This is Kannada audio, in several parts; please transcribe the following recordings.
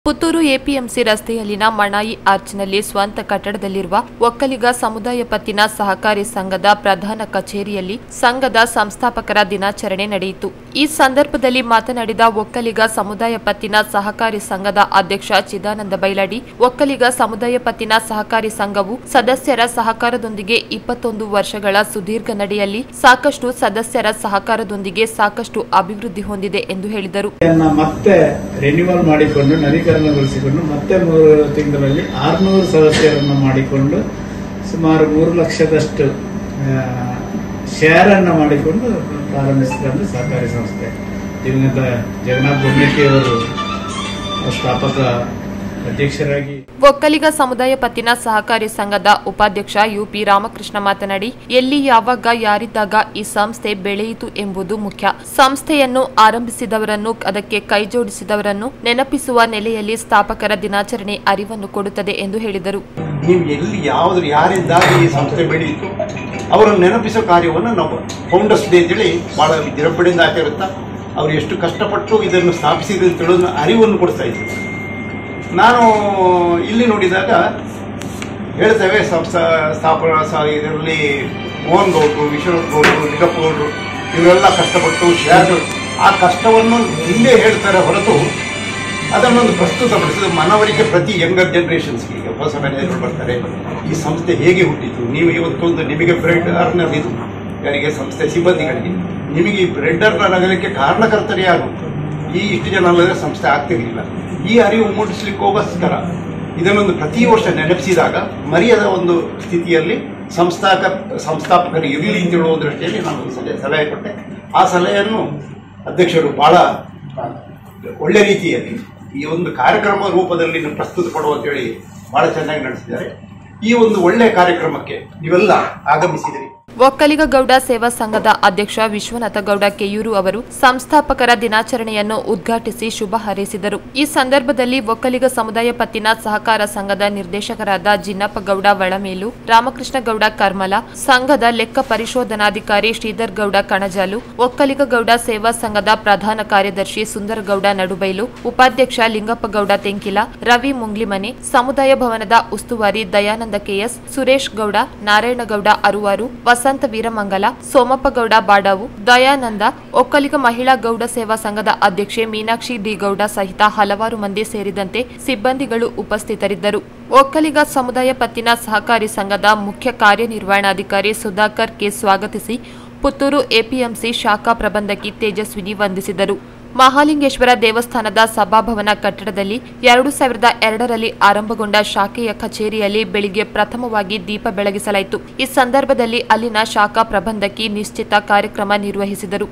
ಪುತ್ತೂರು ಎಪಿಎಂಸಿ ರಸ್ತೆಯಲ್ಲಿನ ಮಣಾಯಿ ಆರ್ಚ್ನಲ್ಲಿ ಸ್ವಂತ ಕಟ್ಟಡದಲ್ಲಿರುವ ಒಕ್ಕಲಿಗ ಸಮುದಾಯ ಪತ್ತಿನ ಸಹಕಾರಿ ಸಂಘದ ಪ್ರಧಾನ ಕಚೇರಿಯಲ್ಲಿ ಸಂಘದ ಸಂಸ್ಥಾಪಕರ ದಿನಾಚರಣೆ ನಡೆಯಿತು ಈ ಸಂದರ್ಭದಲ್ಲಿ ಮಾತನಾಡಿದ ಒಕ್ಕಲಿಗ ಸಮುದಾಯ ಪತ್ತಿನ ಸಹಕಾರಿ ಸಂಘದ ಅಧ್ಯಕ್ಷ ಚಿದಾನಂದ ಬೈಲಾಡಿ ಒಕ್ಕಲಿಗ ಸಮುದಾಯ ಪತ್ತಿನ ಸಹಕಾರಿ ಸಂಘವು ಸದಸ್ಯರ ಸಹಕಾರದೊಂದಿಗೆ ಇಪ್ಪತ್ತೊಂದು ವರ್ಷಗಳ ಸುದೀರ್ಘ ನಡೆಯಲ್ಲಿ ಸಾಕಷ್ಟು ಸದಸ್ಯರ ಸಹಕಾರದೊಂದಿಗೆ ಸಾಕಷ್ಟು ಅಭಿವೃದ್ಧಿ ಹೊಂದಿದೆ ಎಂದು ಹೇಳಿದರು ಇದನ್ನ ಮತ್ತೆ ರಿನ್ಯೂವಲ್ ಮಾಡಿಕೊಂಡು ನವೀಕರಣಗೊಳಿಸಿಕೊಂಡು ಮತ್ತೆ ಮೂರು ತಿಂಗಳಲ್ಲಿ ಆರ್ನೂರು ಸದಸ್ಯರನ್ನು ಮಾಡಿಕೊಂಡು ಸುಮಾರು ಮೂರು ಲಕ್ಷದಷ್ಟು ಶೇರ್ ಅನ್ನು ಮಾಡಿಕೊಂಡು ಪ್ರಾರಂಭಿಸಿಕೊಂಡು ಸಹಕಾರಿ ಸಂಸ್ಥೆ ದಿವಂಗತ ಜಗನ್ನಾಥ್ ಬೊಮ್ಮೆಟ್ಟಿ ಅವರು ಸ್ಥಾಪಕ ಅಧ್ಯಕ್ಷರಾಗಿ ಒಕ್ಕಲಿಗ ಸಮುದಾಯ ಪತ್ತಿನ ಸಹಕಾರಿ ಸಂಘದ ಉಪಾಧ್ಯಕ್ಷ ಯುಪಿ ರಾಮಕೃಷ್ಣ ಮಾತನಾಡಿ ಎಲ್ಲಿ ಯಾವಾಗ ಯಾರಿದ್ದಾಗ ಈ ಸಂಸ್ಥೆ ಬೆಳೆಯಿತು ಎಂಬುದು ಮುಖ್ಯ ಸಂಸ್ಥೆಯನ್ನು ಆರಂಭಿಸಿದವರನ್ನು ಅದಕ್ಕೆ ಕೈಜೋಡಿಸಿದವರನ್ನು ನೆನಪಿಸುವ ನೆಲೆಯಲ್ಲಿ ಸ್ಥಾಪಕರ ದಿನಾಚರಣೆ ಅರಿವನ್ನು ಕೊಡುತ್ತದೆ ಎಂದು ಹೇಳಿದರು ನೀವು ಎಲ್ಲಿ ಯಾವ್ದು ಯಾರಿದ್ದಾಗ ಈ ಸಂಸ್ಥೆ ಬೆಳೆಯಿತು ಅವರನ್ನು ನೆನಪಿಸೋ ಕಾರ್ಯವನ್ನು ನಾವು ಫೌಂಡರ್ಸ್ ಡೇ ಅಂತೇಳಿ ಬಹಳ ದಿರಪಡಿಯಿಂದ ಆಗಿರುತ್ತಾ ಅವ್ರು ಎಷ್ಟು ಕಷ್ಟಪಟ್ಟು ಇದನ್ನು ಸ್ಥಾಪಿಸಿದ್ರು ಅಂತ ಹೇಳೋದನ್ನ ಅರಿವನ್ನು ಕೊಡ್ತಾ ಇದ್ರು ನಾನು ಇಲ್ಲಿ ನೋಡಿದಾಗ ಹೇಳ್ತೇವೆ ಸಂಸ್ಥಾ ಸ್ಥಾಪನಾ ಸ- ಇದರಲ್ಲಿ ಮೋಹನ್ ಗೌಡ್ರು ವಿಶ್ವನಾಥ್ ಗೌಡ್ರು ನಿಗಪ್ಪ ಗೌಡ್ರು ಇವರೆಲ್ಲ ಕಷ್ಟಪಟ್ಟು ಶೇರ್ ಆ ಕಷ್ಟವನ್ನು ಹಿಂದೆ ಹೇಳ್ತಾರೆ ಹೊರತು ಅದನ್ನೊಂದು ಪ್ರಸ್ತುತಪಡಿಸಿದ ಮನವರಿಕೆ ಪ್ರತಿ ಯಂಗರ್ ಜನರೇಷನ್ಸ್ಗೆ ಈಗ ಹೊಸ ಮ್ಯಾನೇಜರ್ಗಳು ಬರ್ತಾರೆ ಈ ಸಂಸ್ಥೆ ಹೇಗೆ ಹುಟ್ಟಿತು ನೀವು ಇವತ್ತೊಂದು ನಿಮಗೆ ಬ್ರೆಡ್ ಅರ್ನರ್ ಇದು ಯಾರಿಗೆ ಸಂಸ್ಥೆ ಸಿಬ್ಬಂದಿಗಳಿಗೆ ನಿಮಗೆ ಈ ಬ್ರೆಡ್ ಅರ್ನರ್ ಆಗಲಿಕ್ಕೆ ಕಾರಣಕರ್ತರು ಯಾರು ಈ ಇಷ್ಟು ಜನ ಅಲ್ಲದೆ ಸಂಸ್ಥೆ ಆಗ್ತಿರ್ಲಿಲ್ಲ ಈ ಅರಿವು ಮೂಡಿಸ್ಲಿಕ್ಕೋಸ್ಕರ ಇದನ್ನೊಂದು ಪ್ರತಿ ವರ್ಷ ನೆನಪಿಸಿದಾಗ ಮರೆಯದ ಒಂದು ಸ್ಥಿತಿಯಲ್ಲಿ ಸಂಸ್ಥಾಕ ಸಂಸ್ಥಾಪಕರು ಇರಲಿ ಅಂತ ಹೇಳುವ ದೃಷ್ಟಿಯಲ್ಲಿ ನಾನು ಒಂದು ಸಲಹೆ ಸಲಹೆ ಕೊಟ್ಟೆ ಆ ಸಲಹೆಯನ್ನು ಅಧ್ಯಕ್ಷರು ಬಹಳ ಒಳ್ಳೆ ರೀತಿಯಲ್ಲಿ ಈ ಒಂದು ಕಾರ್ಯಕ್ರಮ ರೂಪದಲ್ಲಿ ನೀವು ಪ್ರಸ್ತುತ ಪಡುವ ಅಂತೇಳಿ ಬಹಳ ಚೆನ್ನಾಗಿ ನಡೆಸಿದ್ದಾರೆ ಈ ಒಂದು ಒಳ್ಳೆ ಕಾರ್ಯಕ್ರಮಕ್ಕೆ ನೀವೆಲ್ಲ ಆಗಮಿಸಿದಿರಿ ಒಕ್ಕಲಿಗ ಗೌಡ ಸೇವಾ ಸಂಘದ ಅಧ್ಯಕ್ಷ ವಿಶ್ವನಾಥ ಗೌಡ ಕೆಯೂರು ಅವರು ಸಂಸ್ಥಾಪಕರ ದಿನಾಚರಣೆಯನ್ನು ಉದ್ಘಾಟಿಸಿ ಶುಭ ಹಾರೈಸಿದರು ಈ ಸಂದರ್ಭದಲ್ಲಿ ಒಕ್ಕಲಿಗ ಸಮುದಾಯ ಪತ್ತಿನ ಸಹಕಾರ ಸಂಘದ ನಿರ್ದೇಶಕರಾದ ಜಿನ್ನಪ್ಪ ಗೌಡ ವಳಮೇಲು ರಾಮಕೃಷ್ಣ ಗೌಡ ಕರ್ಮಲ ಸಂಘದ ಲೆಕ್ಕ ಪರಿಶೋಧನಾಧಿಕಾರಿ ಶ್ರೀಧರ್ ಗೌಡ ಕಣಜಾಲು ಒಕ್ಕಲಿಗ ಗೌಡ ಸೇವಾ ಸಂಘದ ಪ್ರಧಾನ ಕಾರ್ಯದರ್ಶಿ ಸುಂದರಗೌಡ ನಡುಬೈಲು ಉಪಾಧ್ಯಕ್ಷ ಲಿಂಗಪ್ಪ ಗೌಡ ತೆಂಕಿಲ ರವಿ ಮುಂಗ್ಲಿಮನೆ ಸಮುದಾಯ ಭವನದ ಉಸ್ತುವಾರಿ ದಯಾನಂದ ಕೆಎಸ್ ಸುರೇಶ್ ಗೌಡ ನಾರಾಯಣಗೌಡ ಅರುವಾರು ವಸಂತ ವೀರಮಂಗಲ ಸೋಮಪ್ಪ ಗೌಡ ಬಾಡಾವು ದಯಾನಂದ ಒಕ್ಕಲಿಗ ಮಹಿಳಾ ಗೌಡ ಸೇವಾ ಸಂಘದ ಅಧ್ಯಕ್ಷೆ ಮೀನಾಕ್ಷಿ ಡಿ ಗೌಡ ಸಹಿತ ಹಲವಾರು ಮಂದಿ ಸೇರಿದಂತೆ ಸಿಬ್ಬಂದಿಗಳು ಉಪಸ್ಥಿತರಿದ್ದರು ಒಕ್ಕಲಿಗ ಸಮುದಾಯ ಪತ್ತಿನ ಸಹಕಾರಿ ಸಂಘದ ಮುಖ್ಯ ಕಾರ್ಯನಿರ್ವಹಣಾಧಿಕಾರಿ ಸುಧಾಕರ್ ಕೆ ಸ್ವಾಗತಿಸಿ ಪುತ್ತೂರು ಎಪಿಎಂಸಿ ಶಾಖಾ ಪ್ರಬಂಧಕಿ ತೇಜಸ್ವಿನಿ ವಂದಿಸಿದರು ಮಹಾಲಿಂಗೇಶ್ವರ ದೇವಸ್ಥಾನದ ಸಭಾಭವನ ಕಟ್ಟಡದಲ್ಲಿ ಎರಡು ಸಾವಿರದ ಎರಡರಲ್ಲಿ ಆರಂಭಗೊಂಡ ಶಾಖೆಯ ಕಚೇರಿಯಲ್ಲಿ ಬೆಳಿಗ್ಗೆ ಪ್ರಥಮವಾಗಿ ದೀಪ ಬೆಳಗಿಸಲಾಯಿತು ಈ ಸಂದರ್ಭದಲ್ಲಿ ಅಲ್ಲಿನ ಶಾಖಾ ಪ್ರಬಂಧಕಿ ನಿಶ್ಚಿತ ಕಾರ್ಯಕ್ರಮ ನಿರ್ವಹಿಸಿದರು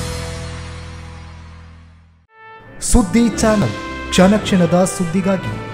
ಸುದ್ದಿ ಚಾನಲ್ ಕ್ಷಣ ಕ್ಷಣದ ಸುದ್ದಿಗಾಗಿ